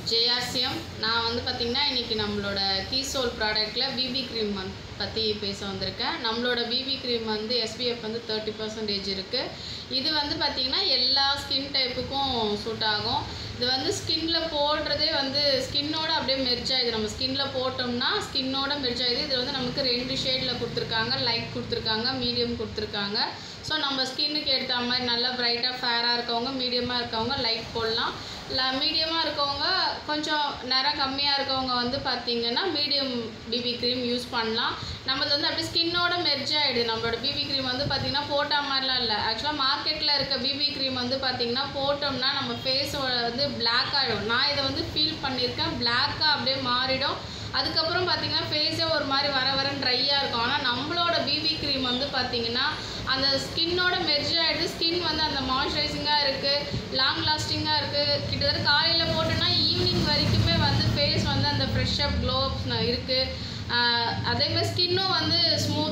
ஜெயாசியம் நான் வந்து பார்த்திங்கன்னா இன்றைக்கி நம்மளோட கீசோல் ப்ராடக்ட்டில் பிபி க்ரீம் வந்து பற்றி பேச வந்திருக்கேன் நம்மளோட பிபி க்ரீம் வந்து எஸ்பிஎஃப் வந்து தேர்ட்டி பர்சன்டேஜ் இருக்குது இது வந்து பார்த்திங்கன்னா எல்லா ஸ்கின் டைப்புக்கும் சூட் ஆகும் இது வந்து ஸ்கின்ல போடுறதே வந்து ஸ்கின்னோட அப்படியே மெர்ஜ் ஆகுது நம்ம ஸ்கின்ல போட்டோம்னா ஸ்கின்னோட மெர்ஜ் ஆகுது இது வந்து நமக்கு ரெண்டு ஷேடில் கொடுத்துருக்காங்க லைட் கொடுத்துருக்காங்க மீடியம் கொடுத்துருக்காங்க ஸோ நம்ம ஸ்கின்னுக்கு ஏற்ற மாதிரி நல்லா பிரைட்டாக ஃபேராக இருக்கவங்க மீடியமாக இருக்கவங்க லைட் போடலாம் இல்லை மீடியமாக இருக்கவங்க கொஞ்சம் நிறம் கம்மியாக இருக்கவங்க வந்து பார்த்தீங்கன்னா மீடியம் பிபி க்ரீம் யூஸ் பண்ணலாம் நம்மளது வந்து அப்படியே ஸ்கின்னோட மெர்ஜ் ஆகிடுது நம்மளோட பிபி க்ரீம் வந்து பார்த்திங்கன்னா போட்ட மாதிரிலாம் இல்லை ஆக்சுவலாக மார்க்கெட்டில் இருக்க பிபி க்ரீம் வந்து பார்த்திங்கன்னா போட்டோம்னா நம்ம ஃபேஸோட வந்து பிளாக் ஆகிடும் நான் இதை வந்து ஃபீல் பண்ணியிருக்கேன் பிளாக்காக அப்படியே மாறிடும் அதுக்கப்புறம் பார்த்தீங்கன்னா ஃபேஸே ஒரு மாதிரி வர வர ட்ரையாக இருக்கும் ஆனால் நம்மளோட பிபி க்ரீம் வந்து பார்த்தீங்கன்னா அந்த ஸ்கின்னோட மெர்ஜ் ஆகிடுது ஸ்கின் வந்து அந்த மாய்ஸ்சரைசிங்காக இருக்குது லாங் லாஸ்டிங்காக இருக்குது கிட்டத்தட்ட காலையில் போட்டோன்னா ஈவினிங் வரைக்குமே வந்து ஃபேஸ் வந்து அந்த ஃப்ரெஷ்ஷப் க்ளோ இருக்குது அதே மாதிரி ஸ்கின்னும் வந்து ஸ்மூத்